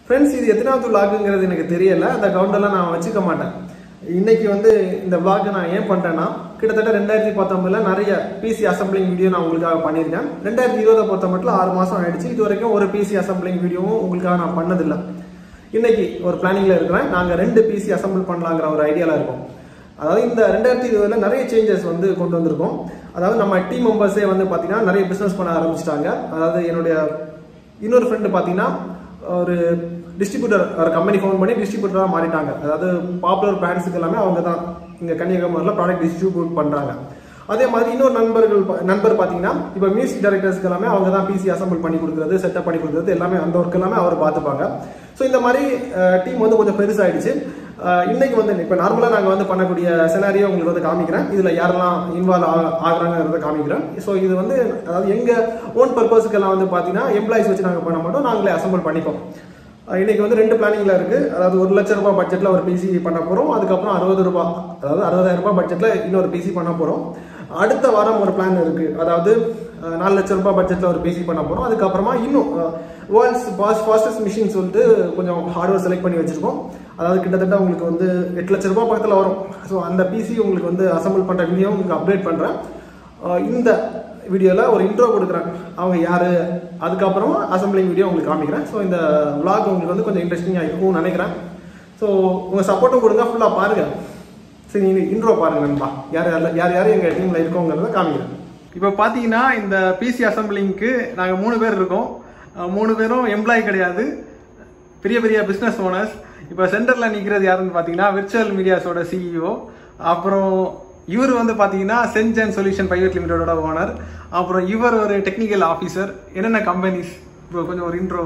friends இது எத்தனாவது vlogங்கிறது எனக்கு தெரியல அந்த கவுண்டெல்லாம் நான் வச்சுக்க மாட்டேன் இன்னைக்கு வந்து இந்த vlog நான் ஏன் பண்றேன்னா கிட்டத்தட்ட ரெண்டாயிரத்தி பத்தொன்பதுல நிறைய பிசி அசம்பிளிங் வீடியோ நான் உங்களுக்காக பண்ணியிருக்கேன் ரெண்டாயிரத்தி இருபதை பொறுத்த மட்டும் ஆறு மாசம் ஆயிடுச்சு இது வரைக்கும் ஒரு பிசி அசம்பிளிங் வீடியோவும் உங்களுக்காக நான் பண்ணதில்லை இன்னைக்கு ஒரு பிளானிங்ல இருக்கிறேன் நாங்க ரெண்டு பிசி அசம்பிள் பண்ணலாங்கிற ஒரு ஐடியால இருக்கோம் அதாவது இந்த ரெண்டாயிரத்தி இருபதுல நிறைய சேஞ்சஸ் வந்து கொண்டு வந்திருக்கோம் அதாவது நம்ம டீம் மெம்பர்ஸே வந்து பாத்தீங்கன்னா நிறைய பிசினஸ் பண்ண ஆரம்பிச்சிட்டாங்க அதாவது என்னுடைய இன்னொரு ஃப்ரெண்டு பாத்தீங்கன்னா ஒரு டிஸ்ட்ரிபியூட்டர் ஒரு கம்பெனி ஃபோன் பண்ணி டிஸ்ட்ரிபியூட்டராக மாறிட்டாங்க அதாவது பாப்புலர் பிராண்ட்ஸுக்கு எல்லாமே அவங்க தான் இங்கே கன்னியாகுமரியில் ப்ராடக்ட் டிஸ்ட்ரிபியூட் பண்ணுறாங்க அதே மாதிரி இன்னொரு நண்பர்கள் பா- நண்பர் பார்த்தீங்கன்னா இப்போ மியூசிக் டைரக்டர்ஸ்க்கு எல்லாமே அவங்க தான் பிசி அசம்பிள் பண்ணி கொடுக்குறது செட்டப் பண்ணி கொடுக்குறது எல்லாமே அந்த ஒர்க் எல்லாமே அவர் பார்த்துப்பாங்க ஸோ இந்த மாதிரி டீம் வந்து கொஞ்சம் பெருசாயிடுச்சு அஹ், இன்னைக்கு வந்து இப்போ நார்மலாக நாங்கள் வந்து பண்ணக்கூடிய செனாரியோ உங்களுக்கு வந்து காமிக்கிறேன் இதில் யாரெல்லாம் இன்வால்வ் ஆகுறாங்கிறத காமிக்கிறேன் ஸோ இது வந்து அதாவது எங்கள் ஓன் பர்பஸுக்கெல்லாம் வந்து பார்த்தீங்கன்னா எம்ப்ளாயிஸ் வச்சு நாங்கள் பண்ண மாட்டோம் நாங்களே அசம்பிள் பண்ணிப்போம் அஹ் இன்னைக்கு வந்து ரெண்டு பிளானிங்ல இருக்கு அதாவது ஒரு லட்ச ரூபாய் பட்ஜெட்ல ஒரு பிசி பண்ண போறோம் அதுக்கப்புறம் அறுபது ரூபாய் அதாவது அறுபதாயிரம் ரூபாய் பட்ஜெட்ல இன்னொரு பிசி பண்ண போறோம் அடுத்த வாரம் ஒரு பிளான் இருக்கு அதாவது அஹ், நாலு லட்ச ரூபாய் பட்ஜெட்ல ஒரு பிசி பண்ண போறோம் அதுக்கப்புறமா இன்னும் வேர்ல்ட்ஸ் பாஸ்ட் ஃபாஸ்டஸ்ட் மிஷின் சொல்லிட்டு கொஞ்சம் ஹார்ட்வேர் செலக்ட் பண்ணி வச்சிருக்கோம் அதாவது கிட்டத்தட்ட உங்களுக்கு வந்து எட்டு லட்ச ரூபாய் பக்கத்தில் வரும் ஸோ அந்த பிசி உங்களுக்கு வந்து அசம்பிள் பண்ற வீடியோ உங்களுக்கு அப்டேட் பண்றேன் அஹ் இந்த வீடியோவில் ஒரு இன்ட்ரோ கொடுக்குறேன் அவங்க யார் அதுக்கப்புறமா அசம்பிளிங் வீடியோ உங்களுக்கு காமிக்கிறேன் ஸோ இந்த vlog உங்களுக்கு வந்து கொஞ்சம் இன்ட்ரெஸ்டிங்காக இருக்கும்னு நினைக்கிறேன் ஸோ உங்கள் சப்போர்ட்டும் கொடுங்க ஃபுல்லாக பாருங்கள் சரி நீங்கள் இன்ட்ரோ பாருங்க நண்பா யார் யார் யார் யார் எங்கள் டீமில் இருக்கோங்கிறத காமிக்கிறேன் இப்போ பார்த்தீங்கன்னா இந்த பிசி அசம்பிளிங்க்கு நாங்கள் மூணு பேர் இருக்கோம் அஹ் மூணு பேரும் எம்ப்ளாயி கிடையாது பெரிய பெரிய பிஸ்னஸ் ஓனர்ஸ் இப்போ சென்டரில் நிற்கிறது யாருன்னு பார்த்தீங்கன்னா விர்ச்சுவல் மீடியாஸோட சிஇஓ அப்புறம் இவர் வந்து பார்த்தீங்கன்னா சென்ஜன் சொல்யூஷன் பிரைவேட் லிமிடெடோட ஓனர் அப்புறம் இவர் ஒரு டெக்னிக்கல் ஆஃபீஸர் என்னென்ன கம்பெனிஸ் இப்போ கொஞ்சம் ஒரு இன்ட்ரோ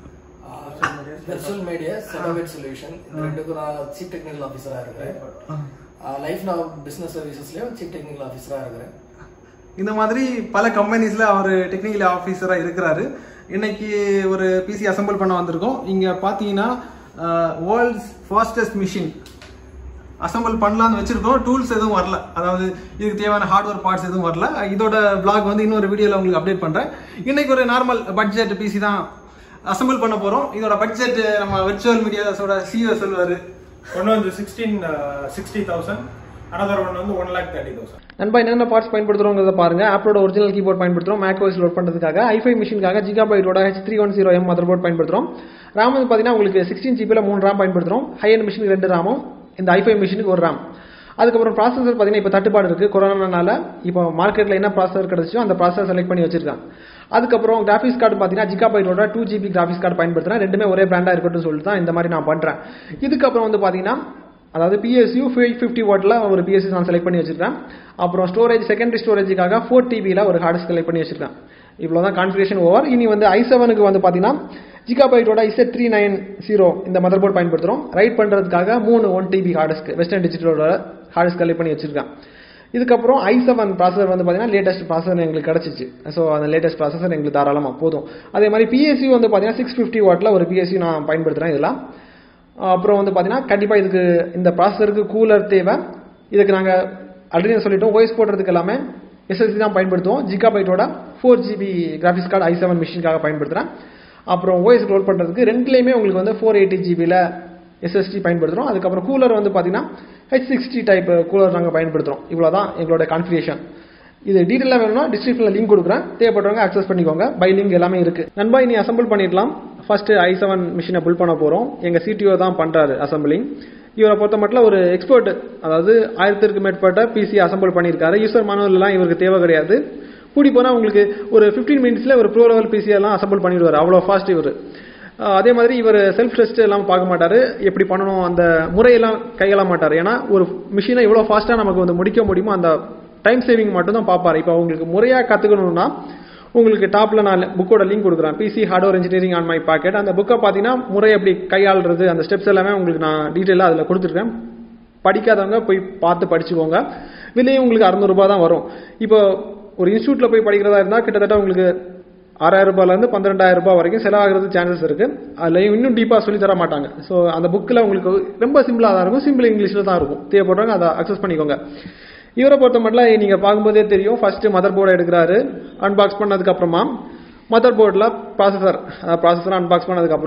வெர்ச்சுவல் மீடியா செட்டோவேட் சொல்யூஷன் இந்த ரெண்டுக்கும் நான் சீஃப் டெக்னிக்கல் ஆஃபீஸரா இருக்கிறேன் லைஃப் நான் பிசினஸ் சர்வீசஸ்லயும் சீஃப் டெக்னிக்கல் ஆஃபீஸரா இருக்கிறேன் இந்த மாதிரி பல கம்பெனிஸில் அவர் டெக்னிக்கல் ஆஃபீஸராக இருக்கிறாரு இன்னைக்கு ஒரு பிசி அசெம்பிள் பண்ண வந்திருக்கோம் இங்கே பார்த்தீங்கன்னா வேர்ல்ட்ஸ் ஃபாஸ்டஸ்ட் மிஷின் அசெம்பிள் பண்ணலாம்னு வச்சிருக்கோம் டூல்ஸ் எதுவும் வரல அதாவது இதுக்கு தேவையான ஹார்ட்வேர் பார்ட்ஸ் எதுவும் வரல இதோட பிளாக் வந்து இன்னொரு வீடியோவில் உங்களுக்கு அப்டேட் பண்ணுறேன் இன்னைக்கு ஒரு நார்மல் பட்ஜெட் பிசி தான் அசெம்பிள் பண்ண போகிறோம் இதோட பட்ஜெட் நம்ம விர்ச்சுவல் மீடியாஸோட சிஓ சொல்லுவார் ஒன்று வந்து sixteen sixty thousand another one வந்து ஒன் லேக் தேர்ட்டி தௌசண்ட் நண்பா என்னென்ன பார்ட்ஸ் பயன்படுத்துறோங்கிறத பாருங்க ஆப்போட ஒரிஜினல் கீபோர்ட் பயன்படுத்துறோம் மேக் ஓஎஸ் லோட் பண்ணுறதுக்காக ஐஃபை மிஷினுக்காக ஜிகாபைட்டோட H three one zero M motherboard பயன்படுத்துறோம் RAM வந்து பார்த்தீங்கன்னா உங்களுக்கு சிக்ஸ்டீன் ஜிபியில் மூணு RAM பயன்படுத்துறோம் ஹை எண்ட் மிஷினுக்கு ரெண்டு ராமும் இந்த ஐஃபை மிஷினுக்கு ஒரு RAM அதுக்கப்புறம் ப்ராசஸர் பார்த்தீங்கன்னா இப்போ தட்டுப்பாடு இருக்குது கொரோனானால இப்போ மார்க்கெட்டில் என்ன ப்ராசஸர் கிடைச்சோ அந்த ப்ராசஸர் செலக்ட் பண்ணி வச்சிருக்காங்க அதுக்கப்புறம் கிராஃபிக்ஸ் கார்டு பார்த்தீங்கன்னா ஜிகாபைட்டோட டூ ஜிபி கிராஃபிக்ஸ் கார்டு பயன்படுத்துறேன் ரெண்டுமே ஒரே பிராண்டாக இருக்கட்டும் சொல்லிட்டு தான் இந்த மாதிரி நான் பண்ணுறேன் இதுக்கப்புறம் வந்து பார்த்தீங்கன்னா அதாவது பிஎஸ்யூ ஃபிஃப்டி வாட்டில் ஒரு பிஎஸ்சி நான் செலக்ட் பண்ணி வச்சிருக்கேன் அப்புறம் ஸ்டோரேஜ் செகண்டரி ஸ்டோரேஜுக்காக ஃபோர் டிபியில் ஒரு ஹார்ட் செலக்ட் பண்ணி வச்சிருக்கேன் இவ்வளோ தான் கான்ஃபிகரேஷன் ஓவர் இனி வந்து ஐ செவனுக்கு வந்து பார்த்தீங்கன்னா ஜிகாபைட்டோட இசட் த்ரீ நைன் ஜீரோ இந்த மதர் போர்ட் பயன்படுத்துகிறோம் ரைட் பண்ணுறதுக்காக மூணு ஒன் டிபி ஹார்டிஸ்க்கு வெஸ்டர்ன் டிஜிட்டலோட ஹார்டிஸ்க் கலெக்ட் பண்ணி வச்சிருக்கேன் இதுக்கப்புறம் ஐ செவன் ப்ராசஸர் வந்து பார்த்தீங்கன்னா லேட்டஸ்ட் ப்ராசஸர் எங்களுக்கு கிடச்சிச்சு ஸோ அந்த லேட்டஸ்ட் ப்ராசஸர் எங்களுக்கு தாராளமாக போதும் அதே மாதிரி பிஎஸ்சி வந்து பார்த்தீங்கன்னா சிக்ஸ் ஃபிஃப்டி வாட்டில் ஒரு பிஎஸ்சி நான் பயன்படுத்துகிறேன் இதெல்லாம் அப்புறம் வந்து பார்த்தீங்கன்னா கண்டிப்பாக இதுக்கு இந்த ப்ராசஸருக்கு கூலர் தேவை இதுக்கு நாங்கள் ஆல்ரெடி சொல்லிட்டோம் வாய்ஸ் போடுறதுக்கு எல்லாமே எஸ்எஸ்டி தான் பயன்படுத்துவோம் ஜிகாபைட்டோட four GB graphics card I seven மிஷினுக்காக பயன்படுத்துகிறேன் அப்புறம் ஓஎஸ் லோட் பண்ணுறதுக்கு ரெண்டுலேயுமே உங்களுக்கு வந்து ஃபோர் எயிட்டி ஜிபியில் எஸ்எஸ்டி பயன்படுத்துகிறோம் அதுக்கப்புறம் கூலர் வந்து பார்த்தீங்கன்னா ஹெச் சிக்ஸ்டி டைப் கூலர் நாங்கள் பயன்படுத்துகிறோம் இவ்வளோ தான் எங்களோட கான்ஃபிகரேஷன் இது டீட்டெயிலாக வேணும்னா டிஸ்கிரிப்ஷனில் லிங்க் கொடுக்குறேன் தேவைப்படுறவங்க அக்சஸ் பண்ணிக்கோங்க பை லிங்க் எல்லாமே இருக்கு நண்பா இனி அசம்பிள் பண்ணிடலாம் ஃபர்ஸ்ட் ஐ செவன் மிஷினை புல் பண்ண போகிறோம் எங்கள் சிடிஓ தான் பண்ணுறாரு அசம்பிளிங் இவரை பொறுத்த மட்டும் ஒரு எக்ஸ்பர்ட் அதாவது ஆயிரத்திற்கு மேற்பட்ட பிசி அசம்பிள் பண்ணியிருக்காரு யூசர் மானுவல்லாம் இவருக்கு தேவை கிடையாது கூடி போனால் உங்களுக்கு ஒரு ஃபிஃப்டீன் மினிட்ஸில் ஒரு ப்ரோ லெவல் பிசி எல்லாம் அசம்பிள் பண்ணிடுவார் அவ்வளோ ஃபாஸ்ட் இவர் அஹ் அதே மாதிரி இவர் செல்ஃப் டெஸ்ட் எல்லாம் பார்க்க மாட்டாரு எப்படி பண்ணணும் அந்த முறையெல்லாம் கையாள மாட்டார் ஏன்னா ஒரு மிஷினை எவ்வளோ ஃபாஸ்ட்டாக நமக்கு வந்து முடிக்க முடியுமோ அந்த டைம் சேவிங் மட்டும் தான் பார்ப்பாரு இப்போ உங்களுக்கு முறையாக கற்றுக்கணும்னா உங்களுக்கு டாப்பில் நான் புக்கோட லிங்க் கொடுக்குறேன் PC hardware engineering on my pocket அந்த புக்கை பார்த்தீங்கன்னா முறை எப்படி கையாளுறது அந்த ஸ்டெப்ஸ் எல்லாமே உங்களுக்கு நான் டீட்டெயிலாக அதில் கொடுத்துருக்கேன் படிக்காதவங்க போய் பார்த்து படிச்சுக்கோங்க விலையும் உங்களுக்கு அறநூறுபா தான் வரும் இப்போ ஒரு இன்ஸ்டியூட்டில் போய் படிக்கிறதா இருந்தால் கிட்டத்தட்ட உங்களுக்கு ஆறாயிரம் ரூபாயிலேருந்து பன்னிரெண்டாயிரம் ரூபாய் வரைக்கும் செலவாகிறது சான்சஸ் இருக்கு அதுலயும் இன்னும் டீப்பாக சொல்லி தர மாட்டாங்க ஸோ அந்த புக்கில் உங்களுக்கு ரொம்ப சிம்பிளாக தான் இருக்கும் சிம்பிள் இங்கிலீஷில் தான் இருக்கும் தேவைப்படுறவங்க அதை அக்சஸ் பண்ணிக்கோங்க இவரை பொறுத்த மட்டும் நீங்கள் பார்க்கும்போதே தெரியும் ஃபர்ஸ்ட் மதர் போர்டை எடுக்கிறாரு அன்பாக்ஸ் பண்ணதுக்கு அப்புறமா மதர் போர்டில் ப்ராசஸர் ப்ராசஸர் அன்பாக்ஸ் பண்ணதுக்கப்புறம்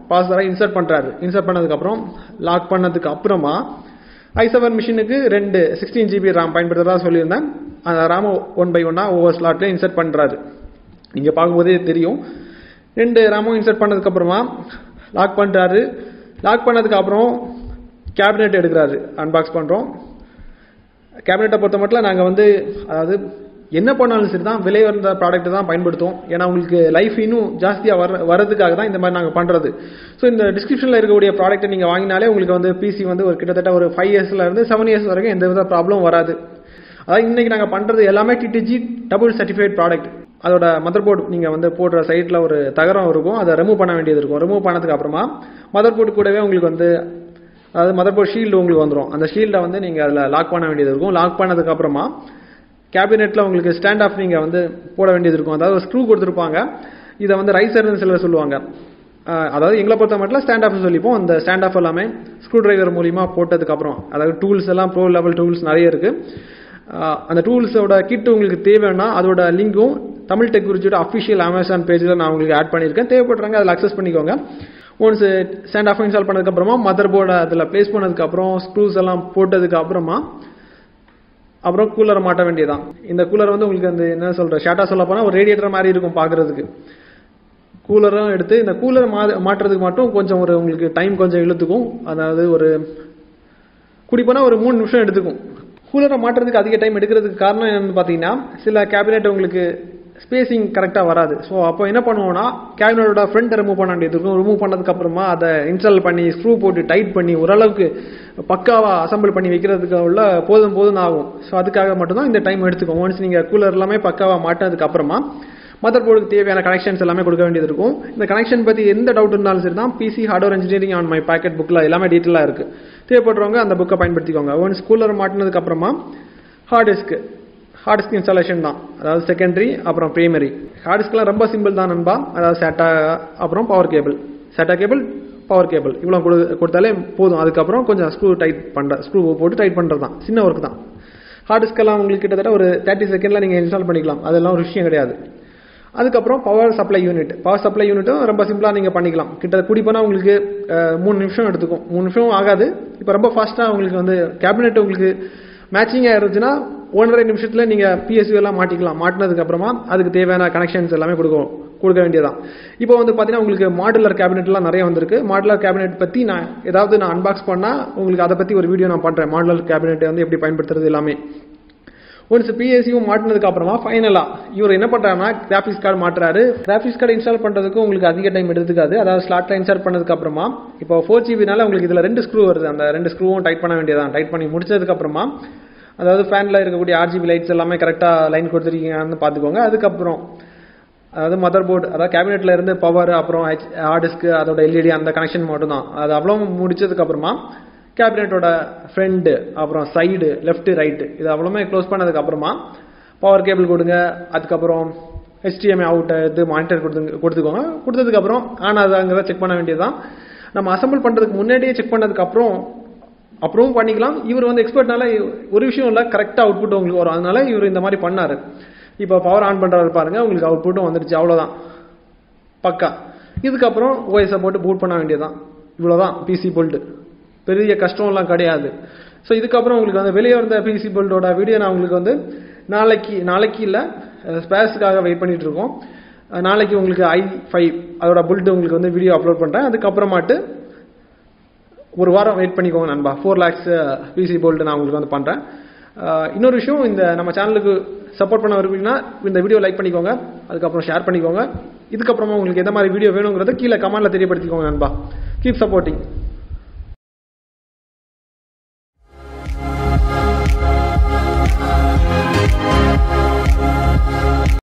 பாசரை இன்சர்ட் பண்ணுறாரு இன்சர்ட் பண்ணதுக்கப்புறம் லாக் பண்ணதுக்கு அப்புறமா ஐ செவன் மிஷினுக்கு ரெண்டு சிக்ஸ்டீன் ஜிபி ரேம் பயன்படுத்துறதா சொல்லியிருந்தேன் அந்த ரேம் ஒன் பை ஒன்னாக ஒவ்வொரு ஸ்லாட்லேயும் இன்சர்ட் பண்ணுறாரு நீங்கள் பார்க்கும்போதே தெரியும் ரெண்டு ரேமும் இன்சர்ட் பண்ணதுக்கப்புறமா லாக் பண்ணுறாரு லாக் பண்ணதுக்கு அப்புறம் கேபினெட் எடுக்கிறாரு அன்பாக்ஸ் பண்ணுறோம் கேபினெட்டை பொறுத்த மட்டும் நாங்கள் வந்து அதாவது என்ன பண்ணாலும் சரி தான் விலை உயர்ந்த ப்ராடக்ட் தான் பயன்படுத்துவோம் ஏன்னா உங்களுக்கு லைஃப் இன்னும் ஜாஸ்தியாக வர வரதுக்காக தான் இந்த மாதிரி நாங்கள் பண்ணுறது ஸோ இந்த டிஸ்கிரிப்ஷனில் இருக்கக்கூடிய ப்ராடக்ட்டை நீங்கள் வாங்கினாலே உங்களுக்கு வந்து பிசி வந்து ஒரு கிட்டத்தட்ட ஒரு ஃபைவ் இயர்ஸ்ல இருந்து செவன் இயர்ஸ் வரைக்கும் எந்த வித ப்ராப்ளம் வராது அதாவது இன்னைக்கு நாங்கள் பண்ணுறது எல்லாமே டிடிஜி டபுள் சர்டிஃபைட் ப்ராடக்ட் அதோட மதர் போர்டு நீங்கள் வந்து போடுற சைட்டில் ஒரு தகரம் இருக்கும் அதை ரிமூவ் பண்ண வேண்டியது இருக்கும் ரிமூவ் பண்ணதுக்கு அப்புறமா மதர் போர்டு கூடவே உங்களுக்கு வந்து அதாவது மதர் போர்டு ஷீல்டு உங்களுக்கு வந்துடும் அந்த ஷீல்டை வந்து நீங்கள் அதில் லாக் பண்ண வேண்டியது இருக்கும் லாக் பண்ணதுக்கு அப்புறமா கேபினெட்டில் உங்களுக்கு ஸ்டாண்ட் ஆஃப் நீங்கள் வந்து போட வேண்டியது இருக்கும் அதாவது ஸ்க்ரூ கொடுத்துருப்பாங்க இதை வந்து ரைசர்னு சிலர் சொல்லுவாங்க அஹ் அதாவது எங்களை பொறுத்த மட்டும் ஸ்டாண்ட் ஆஃப் சொல்லிப்போம் அந்த ஸ்டாண்ட் ஆஃப் எல்லாமே ஸ்க்ரூ டிரைவர் மூலிமா போட்டதுக்கப்புறம் அதாவது டூல்ஸ் எல்லாம் ப்ரோ லெவல் டூல்ஸ் நிறைய இருக்குது அந்த டூல்ஸோட கிட் உங்களுக்கு தேவைன்னா அதோட லிங்க்கும் தமிழ் டெக் குறிச்சியோட அஃபிஷியல் அமேசான் பேஜில் நான் உங்களுக்கு ஆட் பண்ணியிருக்கேன் தேவைப்படுறாங்க அதில் அக்சஸ் பண்ணிக்கோங்க ஒன்ஸ் ஸ்டாண்ட் ஆஃப் இன்ஸ்டால் பண்ணதுக்கப்புறமா மதர் போர்டை அதில் ப்ளேஸ் பண்ணதுக்கப்புறம் ஸ்க்ரூஸ் எல்லாம் போட்டதுக்கு அப்புறமா அப்புறம் கூலரை மாட்ட வேண்டியதான் இந்த கூலர் வந்து உங்களுக்கு அந்த என்ன சொல்ற ஷார்ட்டா சொல்ல போனா ஒரு ரேடியேட்டர் மாதிரி இருக்கும் பார்க்கிறதுக்கு கூலரும் எடுத்து இந்த கூலர் மா மாட்டுறதுக்கு மட்டும் கொஞ்சம் ஒரு உங்களுக்கு டைம் கொஞ்சம் இழுத்துக்கும் அதாவது ஒரு குடிப்போனா ஒரு மூணு நிமிஷம் எடுத்துக்கும் கூலரை மாட்டுறதுக்கு அதிக டைம் எடுக்கிறதுக்கு காரணம் என்னன்னு பார்த்தீங்கன்னா சில கேபினெட் உங்களுக்கு ஸ்பேசிங் கரெக்டாக வராது ஸோ அப்போ என்ன பண்ணுவோம்னா கேபினட்டோட ஃப்ரண்ட் ரிமூவ் பண்ண வேண்டியது இருக்கும் ரிமூவ் பண்ணதுக்கு அப்புறமா அதை இன்ஸ்டால் பண்ணி ஸ்க்ரூ போட்டு டைட் பண்ணி ஓரளவுக்கு பக்காவா அசம்பிள் பண்ணி வைக்கிறதுக்கு உள்ள போதும் போதும் ஆகும் ஸோ அதுக்காக மட்டும்தான் இந்த டைம் எடுத்துக்கும் ஒன்ஸ் நீங்கள் கூலர் எல்லாமே பக்காவா மாட்டினதுக்கு அப்புறமா மதர் போர்டுக்கு தேவையான கனெக்ஷன்ஸ் எல்லாமே கொடுக்க வேண்டியது இருக்கும் இந்த கனெக்ஷன் பற்றி எந்த டவுட் இருந்தாலும் சரி தான் PC hardware engineering on my pocket புக்கில் எல்லாமே டீட்டெயிலாக இருக்கு தேவைப்படுறவங்க அந்த புக்கை பயன்படுத்திக்கோங்க ஒன்ஸ் கூலர் மாட்டினதுக்கு அப்புறமா hard disk hard disk installation தான் அதாவது செகண்டரி அப்புறம் பிரைமரி ஹார்ட் டிஸ்க்லாம் ரொம்ப சிம்பிள் தான் நண்பா அதாவது சேட்டா அப்புறம் power cable SATA cable power cable இவ்வளோ கொடு கொடுத்தாலே போதும் அதுக்கப்புறம் கொஞ்சம் ஸ்க்ரூ டைட் பண்ணுற ஸ்க்ரூ போட்டு டைட் பண்ணுறது தான் சின்ன ஒர்க் தான் ஹார்ட் டிஸ்கெல்லாம் உங்களுக்கு கிட்டத்தட்ட ஒரு தேர்ட்டி செகண்டில் நீங்கள் இன்ஸ்டால் பண்ணிக்கலாம் அதெல்லாம் ஒரு விஷயம் கிடையாது அதுக்கப்புறம் power supply unit power supply யூனிட்டும் ரொம்ப சிம்பிளாக நீங்கள் பண்ணிக்கலாம் கிட்ட குடி போனால் உங்களுக்கு அஹ், மூணு நிமிஷம் எடுத்துக்கும் மூணு நிமிஷம் ஆகாது இப்போ ரொம்ப ஃபாஸ்ட்டாக உங்களுக்கு வந்து கேபினெட் உங்களுக்கு மேட்சிங்காக இருந்துச்சுன்னா ஒன்றரை நிமிஷத்தில் நீங்கள் பிஎஸ்யூ எல்லாம் மாட்டிக்கலாம் மாட்டினதுக்கு அப்புறமா அதுக்கு தேவையான கனெக்ஷன்ஸ் எல்லாமே கொடுக்கும் கொடுக்க வேண்டியதான் இப்போ வந்து பார்த்தீங்கன்னா உங்களுக்கு மாடுலர் கேபினெட்லாம் நிறைய வந்திருக்கு மாடுலர் கேபினெட் பற்றி நான் ஏதாவது நான் அன்பாக்ஸ் பண்ணால் உங்களுக்கு அதை பற்றி ஒரு வீடியோ நான் பண்ணுறேன் மாடுலர் கேபினெட் வந்து எப்படி பயன்படுத்துறது எல்லாமே ஒன்ஸ் பிஎஸ்சியும் மாட்டினதுக்கு அப்புறமா ஃபைனலா இவர் என்ன பண்றாருன்னா கிராஃபிக்ஸ் கார்டு மாட்டுறாரு கிராஃபிக்ஸ் கார்டு இன்ஸ்டால் பண்றதுக்கு உங்களுக்கு அதிக டைம் எடுத்துக்காது அதாவது ஸ்லாட்ல இன்ஸ்டால் பண்ணதுக்கு அப்புறமா இப்போ ஃபோர் ஜிபினால உங்களுக்கு இதுல ரெண்டு ஸ்க்ரூ வருது அந்த ரெண்டு ஸ்க்ரூவும் டைட் பண்ண வேண்டியதான் டைட் பண்ணி முடிச்சதுக்கு அப்புறமா அதாவது ஃபேன்ல இருக்கக்கூடிய ஆர்ஜிபி லைட்ஸ் எல்லாமே கரெக்டா லைன் கொடுத்துருக்கீங்கன்னு பார்த்துக்கோங்க அதுக்கப்புறம் அதாவது மதர் போர்டு அதாவது கேபினெட்ல இருந்து பவர் அப்புறம் ஹார்ட் டிஸ்க் அதோட எல்இடி அந்த கனெக்ஷன் மட்டும் தான் அது அவ்வளோ முடிச்சதுக்கு அப்புறமா கேபினெட்டோட ஃப்ரண்ட் அப்புறம் சைடு லெஃப்ட் ரைட்டு இது அவ்வளோமே க்ளோஸ் பண்ணதுக்கு அப்புறமா பவர் கேபிள் கொடுங்க அதுக்கப்புறம் HDMI அவுட் இது மானிட்டர் கொடுத்து கொடுத்துக்கோங்க கொடுத்ததுக்கப்புறம் ஆன் ஆகுதாங்கிறத செக் பண்ண வேண்டியதுதான் நம்ம அசம்பிள் பண்ணுறதுக்கு முன்னாடியே செக் பண்ணதுக்கு அப்புறம் அப்புறமும் பண்ணிக்கலாம் இவர் வந்து எக்ஸ்பர்ட்னால ஒரு விஷயம் இல்லை கரெக்டாக அவுட்புட் உங்களுக்கு வரும் அதனால இவர் இந்த மாதிரி பண்ணாரு இப்போ பவர் ஆன் பண்ணுறாரு பாருங்க உங்களுக்கு அவுட்புட்டும் வந்துடுச்சு அவ்வளோதான் பக்கா இதுக்கப்புறம் ஓஎஸை போட்டு பூட் பண்ண வேண்டியதுதான் இவ்வளோதான் பிசி போல்ட்டு பெரிய கஷ்டம்லாம் கிடையாது ஸோ இதுக்கப்புறம் உங்களுக்கு வந்து வெளியே வந்த பிசி போல்ட்டோட வீடியோ நான் உங்களுக்கு வந்து நாளைக்கு நாளைக்கு இல்லை ஸ்பேஸுக்காக வெயிட் பண்ணிட்டு இருக்கோம் அஹ் நாளைக்கு உங்களுக்கு ஐ ஃபைவ் அதோட புல்ட் உங்களுக்கு வந்து வீடியோ அப்லோட் பண்ணுறேன் அதுக்கப்புறமாட்டு ஒரு வாரம் வெயிட் பண்ணிக்கோங்க நண்பா ஃபோர் லேக்ஸ் பிசி போல்ட் நான் உங்களுக்கு வந்து பண்ணுறேன் இன்னொரு விஷயம் இந்த நம்ம சேனலுக்கு சப்போர்ட் பண்ண விரும்புறீங்கன்னா இந்த வீடியோ லைக் பண்ணிக்கோங்க அதுக்கப்புறம் ஷேர் பண்ணிக்கோங்க இதுக்கப்புறமா உங்களுக்கு எந்த மாதிரி வீடியோ வேணுங்கிறத கீழே கமெண்ட்ல தெரியப்படுத்திக்கோங்க நண்பா கீப் சப்போர்ட்டிங்